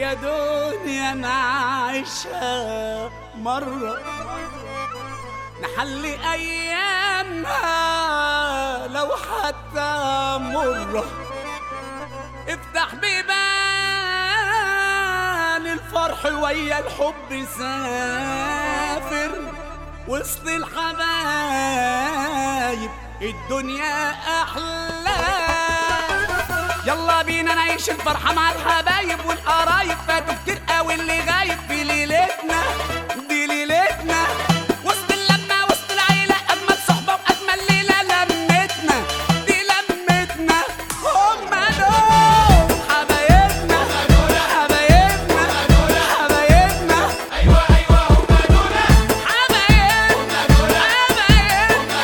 يا دنيا نعيشها مرة نحلي أيامها لو حتى مرة افتح بيبان الفرح ويا الحب سافر وسط الحبايب الدنيا أحلى يلا بينا نعيش الفرحة مع الحبايب والقرايب فاتوا كتير قوي اللي غايب في ليلتنا دي ليلتنا وسط اللمة وسط العيلة أجمل صحبة وأجمل ليلة لمتنا دي لمتنا هما دول حبايبنا حبايبنا حبايبنا ايوه ايوه هم دول حبايبنا حبايبنا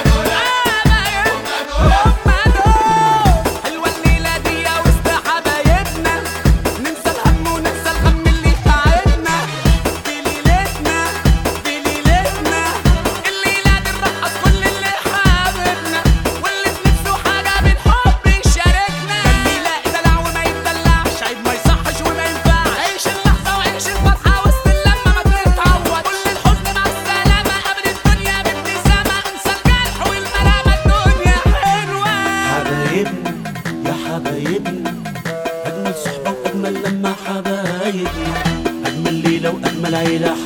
هما دول حلوة الليلة دي وسط حبايبنا ننسى الهم وننسى الغم اللي تعبنا في ليلتنا في ليلتنا الليلة دي نرقص كل اللي حاببنا واللي في نفسه حاجة بالحب يشاركنا الليلة دلع وما يتدلعش عيب ما يصحش وما ينفعش عيش اللحظة وعيش الفرحة وسط اللمة ما تتعود كل الحزن مع السلامة قبل الدنيا بابتسامة انسى الجرح والملامة الدنيا حلوة حبايبنا يا حبايبنا أجمل صحبة وأجمل لما حبايبنا أجمل ليلة وأجمل عيلة